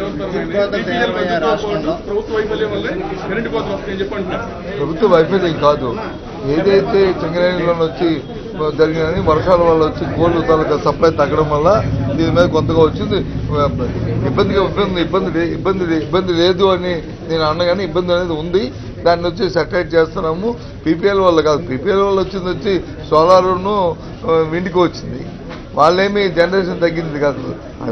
కోతలు తయారయ్యాయి రాష్ట్రంలో. ప్రభుత్వ వైఫల్యం వల్లే కరెంటు కోతలు వస్తాయని చెప్పి అంటున్నారు ప్రభుత్వ వైఫల్యం కాదు ఏదైతే చెంగరేణిలో వచ్చి జరిగినని వర్షాల వల్ల వచ్చి కోళ్ళు తాలూకా సప్లై తగ్గడం వల్ల దీని మీద కొంతగా వచ్చింది ఇబ్బందిగా ఇబ్బంది ఇబ్బంది లే- ఇబ్బంది లే- ఇబ్బంది లేదు అని నేను అన్నగానే ఇబ్బంది అనేది ఉంది దాన్ని వచ్చి సెటరేట్ చేస్తున్నాము పీపీఎల్ వల్ల కాదు పీపీఎల్ వల్ల వచ్చింది వచ్చి సోలార్ను విండికి వచ్చింది వాళ్ళేమి జనరేషన్ తగ్గింది కాదు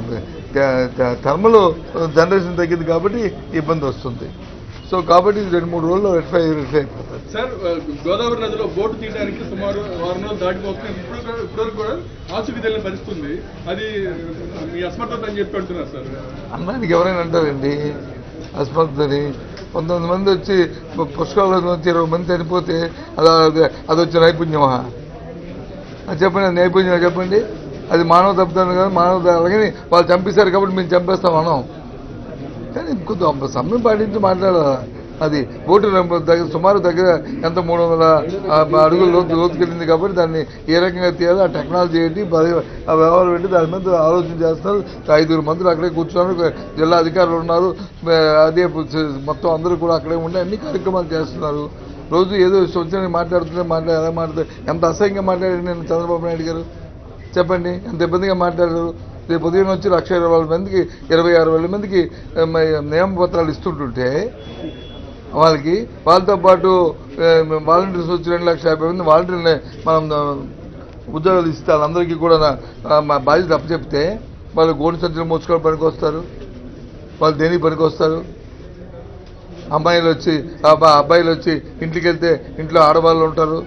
థర్మల్ జనరేషన్ తగ్గింది కాబట్టి ఇబ్బంది వస్తుంది సో కాబట్టి ఇది రెండు మూడు రోజుల్లో రెట్ఫై రెట్ఫై అయిపోతుంది సార్ ఆ, గోదావరి నదిలో బోటు తీయడానికి సుమారు వారం రోజులు దాటిపోతుంది ఇప్పుడు కూడా- ఇప్పటివరకు కూడా ఆచూకీ తెలియని పరిస్థితి ఉంది అది మీ అసమర్థత అని చెప్పి అంటున్నారు సార్ అన్నానికి ఎవరైనా అంటారండి అస్మత్తుని పంతొమ్మిది మంది వచ్చి పు- పుష్కరాల వచ్చి ఇరవై మంది చనిపోతే అది అది- అది వచ్చి నైపుణ్యమా అది చెప్పండి అది నైపుణ్యం చెప్పండి అది మానవ తప్పుతాను కదా మానవ అలాగని వాళ్ళు చంపేశారు కాబట్టి మేము చంపేస్తాం అనం కానీ కొంచెం సమయం పాటించి మాట్లాడాలి అది బోటు రంప దగ్గర సుమారు దగ్గర ఎంత మూడు వందల ఆ, అడుగుల లోతు లోతుకెళ్ళింది కాబట్టి దాన్ని ఏ రకంగా తీయాలి ఆ టెక్నాలజీ ఏంటి పరి- ఆ వ్యవహారం ఏంటి దాని మీద ఆలోచన చేస్తారు ఐదుగురు మంత్రులు అక్కడే కూర్చున్నారు జిల్లా అధికారులు ఉన్నారు ఆ, అదే పు- మొత్తం అందరూ కూడా అక్కడే ఉండి అన్ని కార్యక్రమాలు చేస్తున్నారు రోజు ఏదో వచ్చిన మాట్లాడుతుంటే మాట్లాడే ఎలా మాట్లాడుతుంది ఎంత అసహ్యంగా మాట్లాడారు నేను చంద్రబాబు నాయుడు గారు చెప్పండి ఎంత ఇబ్బందిగా మాట్లాడారు రేపు ఉదయం వచ్చి లక్ష ఇరవై వేల మందికి ఇరవై ఆరు వేల మందికి ఆ, మ- నియమ పత్రాలు ఇస్తుంటుంటే వాళ్ళకి వాళ్ళతో పాటు వాలంటీర్స్ వచ్చి రెండు లక్షల యాభై మంది వాలంటీర్ని మనం ఆ, ఉద్యోగాలు ఇస్తే వాళ్ళందరికీ కూడా నా- ఆ, మా బాధ్యత అప్పచెప్తే వాళ్ళు గోడు సంచులు మోసుకోవడం పనికి వస్తారు వాళ్ళు దేనికి పనికి వస్తారు అమ్మాయిలు వచ్చి ఆ అబ్బా- అబ్బాయిలు వచ్చి ఇంటికి వెళ్తే ఇంట్లో ఆడవాళ్ళు ఉంటారు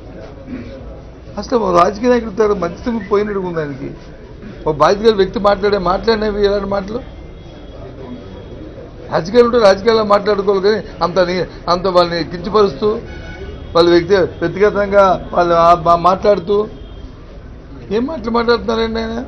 అసలు ఓ రాజకీయ నాయకుడు తగ్గ మంచితనం పోయినట్టు ఉంది ఆయనకి ఒక బాధ్యత గల వ్యక్తి మాట్లాడే మాట్లాడినవి ఎలాంటి మాటలు రాజకీయాలు ఉంటే రాజకీయాల్లో మాట్లాడుకోవాలి కానీ అంత ని- అంత వాళ్ళని కించపరుస్తూ వాళ్ళ వ్యక్తి వ్యక్తిగతంగా వాళ్ళు ఆ- మా- మాట్లాడుతూ ఏం మాటలు మాట్లాడుతున్నారండి ఆయన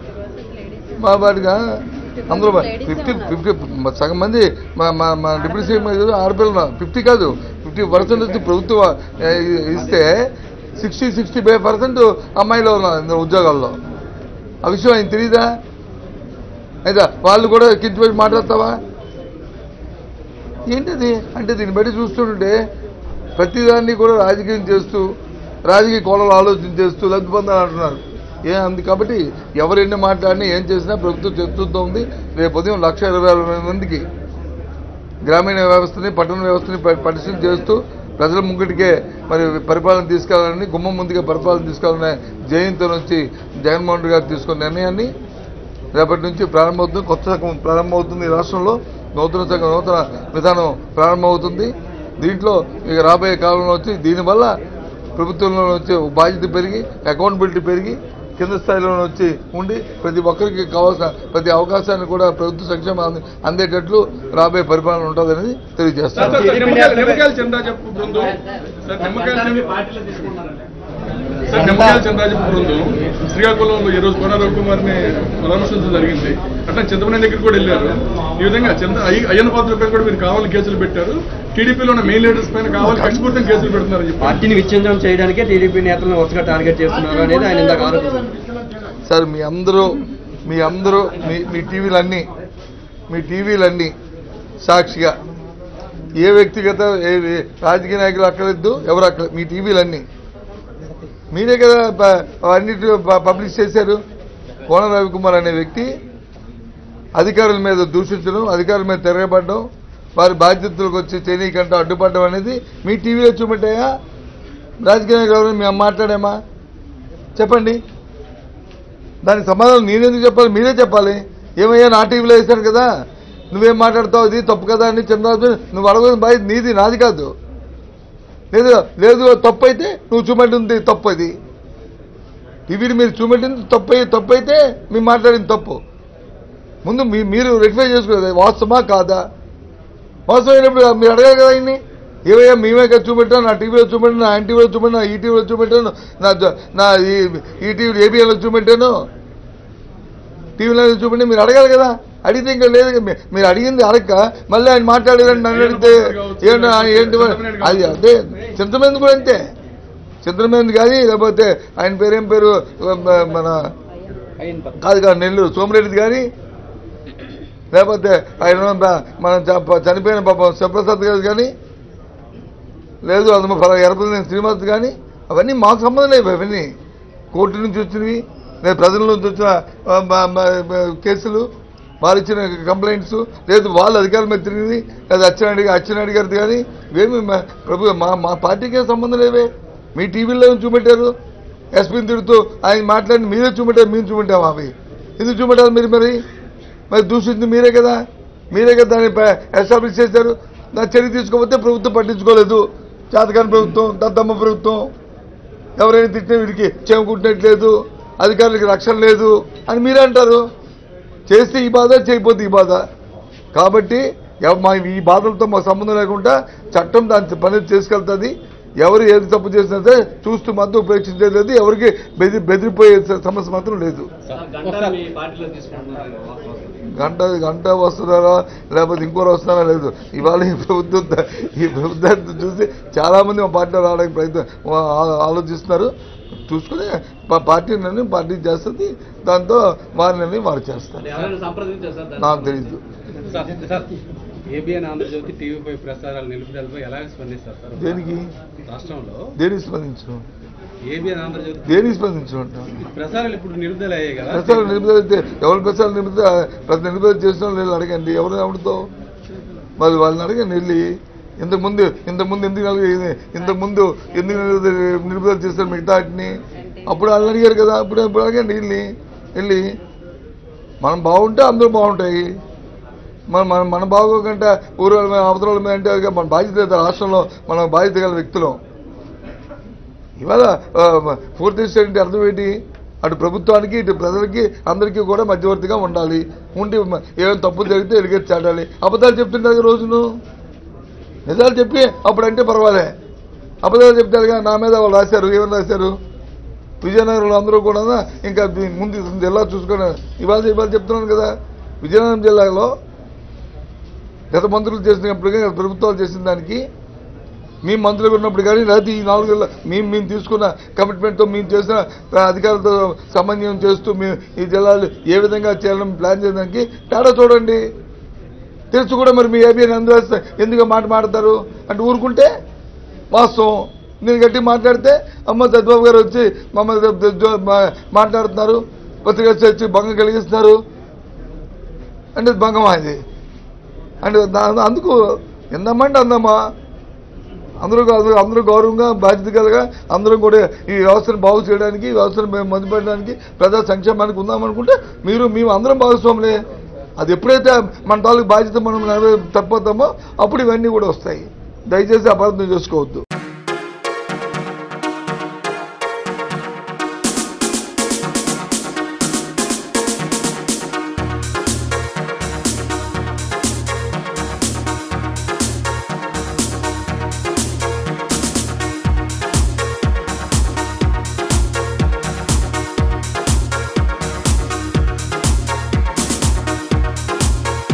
మా వాడిగా అందులో ఫిఫ్టీ ఫిఫ్టీ సగం మంది మా మా మా డిప్యూటీ సీఎం ఆడపిల్లలు ఫిఫ్టీ కాదు ఫిఫ్టీ పర్సెంట్ వచ్చి ప్రభుత్వం ఆ, ఇస్తే సిక్స్టీ సిక్స్టీ ఫైవ్ పర్సెంట్ అమ్మాయిలు ఉన్నారు ఇందులో ఉద్యోగాల్లో ఆ విషయం ఆయన తెలీదా అయితే వాళ్ళు కూడా కించిపెట్టి మాట్లాడతావా ఏంటిది అంటే దీన్ని బట్టి చూస్తుంటే ప్రతిదాన్ని కూడా రాజకీయం చేస్తూ రాజకీయ కోణంలో ఆలోచన చేస్తూ లబ్ధి పొందాలని అంటున్నారు ఏ అంది కాబట్టి ఎవరు ఎన్ని మాట్లాడినా ఏం చేసినా ప్రభుత్వం చెప్తుందో ఉంది రేపు ఉదయం లక్ష ఇరవై వేల మందికి గ్రామీణ వ్యవస్థని పట్టణ వ్యవస్థని ప- పరిశీలన చేస్తూ ప్రజల ముంగిటికే మరి పరిపాలన తీసుకెళ్లాలని గుమ్మం ముందుగా పరిపాలన తీసుకెళ్లాలనే జయంతో నుంచి జగన్మోహన్ రెడ్డి గారు తీసుకున్న నిర్ణయాన్ని రేపటి నుంచి ప్రారంభమవుతుంది కొత్త శకం ప్రారంభమవుతుంది ఈ రాష్ట్రంలో నూతన శకం నూతన విధానం ప్రారంభమవుతుంది దీంట్లో ఇక రాబోయే కాలంలో వచ్చి దీనివల్ల ప్రభుత్వంలో వచ్చి ఒక బాధ్యత పెరిగి అకౌంటబిలిటీ పెరిగి కింద స్థాయిలో వచ్చి ఉండి ప్రతి ఒక్కరికి కావాల్సిన ప్రతి అవకాశాన్ని కూడా ప్రభుత్వ సంక్షేమం అంది- అందేటట్లు రాబోయే పరిపాలన ఉంటుందనేది సార్, తెలియజేస్తాను సార్, సార్, నిమ్మకాయలు నిమ్మకాయల చంద్రాజప్పు బృందం సార్ నిమ్మకాయల సార్ నిమ్మకాయల చంద్రాజప్పు బృందం శ్రీకాకుళంలో ఈ రోజు కోన రవికుమార్ని పరామర్శించడం జరిగింది అట్లా చింతమనే దగ్గర కూడా వెళ్ళారు ఈ విధంగా చంద్ర అయ్య- అయ్యన్న పాత్ర పైన కూడా మీరు కావాలి కేసులు పెట్టారు టీడీపీలో ఉన్న మెయిన్ లీడర్స్ పైన కావాలి కక్షపూర్తం కేసులు పెడుతున్నారని చెప్పి పార్టీని విచ్ఛిన్నం చేయడానికే టీడీపీ నేతలను వరుసగా టార్గెట్ చేస్తున్నారు అనేది ఆయన ఇందాక ఆరోపించారు సార్ మీ అందరూ మీ అందరూ మీ మీ టీవీలన్నీ మీ టీవీలన్నీ సాక్షిగా ఏ వ్యక్తిగత ఏ ఏ రాజకీయ నాయకులు అక్కర్లేదు ఎవరు అక్కడ మీ టీవీలన్నీ మీరే కదా ప- అన్నిటి ప- పబ్లిష్ చేశారు కోన రవికుమార్ అనే వ్యక్తి అధికారుల మీద దూషించడం అధికారుల మీద తిరగబడడం వారి బాధ్యతలకు వచ్చి చేయనీకంటే అడ్డుపడడం అనేది మీ టీవీలో చూపెట్టాయా రాజకీయ నాయకులు ఎవరైనా మేము మాట్లాడామా చెప్పండి దానికి సమాధానం నేనెందుకు చెప్పాలి మీరే చెప్పాలి ఏమయ్యా నా టీవీలో వేశాను కదా నువ్వేం మాట్లాడతావు ఇది తప్పు కదా అని చంద్రబాబు నువ్వు అడగదు బాయ్ నీది నాది కాదు లేదు లేదు తప్పు అయితే నువ్వు చూపెట్టింది తప్పు అది టీవీని మీరు చూపెట్టింది తప్పు అయి- తప్పు అయితే మీరు మాట్లాడింది తప్పు ముందు మీ మీరు రెక్టిఫై చేసుకోలేదు వాస్తవమా కాదా వాస్తవం అయినప్పుడు మీరు అడగాలి కదా ఆయన్ని ఏవయ్యా మేమే కదా చూపెట్టాను నా టీవీలో చూపెట్టాను నా ఎన్టీవీలో చూపెట్టాను నా ఈటీవీలో చూపెట్టాను నా జ- నా ఈ- ఈటీవీ ఏబిఎన్లో చూపెట్టాను టీవీలో చూపెట్టి మీరు అడగాలి కదా అడిగితే ఇంకా లేదు కదా. మీ- మీరు అడిగింది అడగక మళ్ళీ ఆయన మాట్లాడేదని నన్ను అడిగితే ఏంటి ఆయన ఏంటి అది అదే చింతమంది కూడా అంతే చింతమంది కానీ లేకపోతే ఆయన పేరేం పేరు మన అయిన పద్ధతి. కాదు కాదు నెల్లూరు సోమిరెడ్డిది కానీ లేకపోతే ఆయన బ- మనం చ- చనిపోయిన పాపం శివప్రసాద్ గారు కానీ లేదు అది ఫలా ఎరపల్లి శ్రీనివాస్ కానీ అవన్నీ మాకు సంబంధం లేవు అవన్నీ కోర్టు నుంచి వచ్చినవి లేదా ప్రజల నుంచి వచ్చిన ఆ, మ- మ- మ- కేసులు వాళ్ళు ఇచ్చిన కంప్లైంట్స్ లేదు వాళ్ళు అధికారుల మీద తిరిగింది లేదా అచ్చెన్నాయుడు అచ్చెన్నాయుడు గారిది కానీ ఇవేమి మా ప్రభు మా మా పార్టీకే సంబంధం లేవే మీ టీవీలో చూపెట్టారు ఎస్పీని తిడుతూ ఆయన మాట్లాడి మీరే చూపెట్టారు మేము చూపెట్టాము అవి ఎందుకు చూపెట్టారు మీరు మరి మరి దూషించింది మీరే కదా మీరే కదా దాన్ని ఎస్టాబ్లిష్ చేశారు నా చర్య తీసుకోకపోతే ప్రభుత్వం పట్టించుకోలేదు చేతకాని ప్రభుత్వం దద్దమ్మ ప్రభుత్వం ఎవరైనా తిట్టిన వీడికి చేమకుంటున్నట్లేదు అధికారులకి రక్షణ లేదు అని మీరే అంటారు చేస్తే ఈ బాధ చేయకపోతే ఈ బాధ కాబట్టి ఎవ- మా ఈ బాధలతో మా సంబంధం లేకుండా చట్టం దాని పని చేసుకెళ్తుంది ఎవరు ఏది తప్పు చేసినా సరే చూస్తూ మాత్రం ఉపేక్షించేది లేదు ఎవరికి బెదిరి బెదిరిపోయే స- సమస్య మాత్రం లేదు గంట మీ పార్టీలో తీసుకుంటున్నారు గంట గంట వస్తున్నారా లేకపోతే ఇంకోరు వస్తున్నారా లేదు ఇవాళ ఈ ప్రభుత్వం ద- ఈ ప్రభుత్వాన్ని చూసి చాలా మంది మా పార్టీలో రావడానికి ప్రయత్నం ఆ- ఆ- ఆలోచిస్తున్నారు చూసుకుని పా- పార్టీ నిర్ణయం పార్టీ చేస్తుంది దాంతో వారి నిర్ణయం వారు చేస్తారు ఎవరైనా సంప్రదించారు సార్ నాకు తెలియదు ఏబిఎన్ ఆంధ్రజ్యోతి టీవీపై ప్రసారాలు నిలుపుదలపై ఎలా స్పందిస్తారు సార్ దేనికి రాష్ట్రంలో దేనికి స్పందించడం ఏబిఎన్ ఆంధ్రజ్యోతి దేనికి స్పందించడం అంటాం ప్రసారాలు ఇప్పుడు నిలుపుదల అయ్యాయి కదా ప్రసారం నిలుపుదల అయితే ఎవరి ప్రసారం నిలుపుదల ప్రతి నిలుపుదల చేసిన వాళ్ళు అడగండి ఎవరు ఎవరితో మరి వాళ్ళని అడగండి వెళ్ళి ఇంతకుముందు ఇంతకుముందు ఎందుకు అడిగి ఇంతకుముందు ఎందుకు నిలుపుదల నిలుపుదల చేస్తారు మిగతా వాటిని అప్పుడు వాళ్ళని అడిగారు కదా అప్పుడు అప్పుడు అడగండి వెళ్ళి వెళ్ళి మనం బాగుంటే అందరూ బాగుంటాయి మన మన మన బాగోకంటే ఊరు వాళ్ళ మీద అవతల వాళ్ళ మీద అంటే అది మన బాధ్యత లేదు రాష్ట్రంలో మనం బాధ్యత గల వ్యక్తులం ఇవాళ ఆ, పూర్తి అంటే అర్థం ఏంటి అటు ప్రభుత్వానికి ఇటు ప్రజలకి అందరికీ కూడా మధ్యవర్తిగా ఉండాలి ఉండి మ- ఏమైనా తప్పులు జరిగితే ఎలిగెత్తి చాటాలి అబద్ధాలు చెప్తుంటారు రోజును నిజాలు చెప్పి అప్పుడు అంటే పర్వాలే అబద్ధాలు చెప్తారుగా నా మీద వాళ్ళు రాశారు ఏమని రాశారు విజయనగరంలో అందరూ కూడా ఇంకా దీ- ముందు జిల్లా చూసుకొని ఇవాళ ఇవాళ చెప్తున్నాను కదా విజయనగరం జిల్లాలో గత మంత్రులు చేసినప్పుడుగా గత ప్రభుత్వాలు చేసిన దానికి మీ మంత్రులు ఉన్నప్పుడు కానీ లేకపోతే ఈ నాలుగేళ్ళ మేము మేము తీసుకున్న కమిట్మెంట్తో మేము చేసిన అధికారులతో సమన్వయం చేస్తూ మేము ఈ జిల్లాలు ఏ విధంగా చేయాలని ప్లాన్ చేయడానికి తేడా చూడండి తెలుసు కూడా మరి మీ ఏబిఎన్ అందరూ ఎందుకు మాట మాడతారు అంటే ఊరుకుంటే వాస్తవం నేను గట్టి మాట్లాడితే అమ్మ సద్బాబు గారు వచ్చి మమ్మల్ని ద- ద- ద- మా- మాట్లాడుతున్నారు పత్రిక వచ్చి భంగం కలిగిస్తున్నారు అంటే ఇది భంగమా ఇది అంటే దా- అందుకు ఎందమ్మంటే అందమ్మా అందరూ అందరూ అందరూ గౌరవంగా బాధ్యత కలగా అందరం కూడా ఈ వ్యవస్థను బాగు చేయడానికి ఈ వ్యవస్థను మేము మందు పెట్టడానికి ప్రజా సంక్షేమానికి ఉందామనుకుంటే మీరు మేము అందరం భాగస్వాములే అది ఎప్పుడైతే మన తాలూకు బాధ్యత మనం నెరవే తప్పిపోతామో అప్పుడు ఇవన్నీ కూడా వస్తాయి దయచేసి అపార్థం చేసుకోవద్దు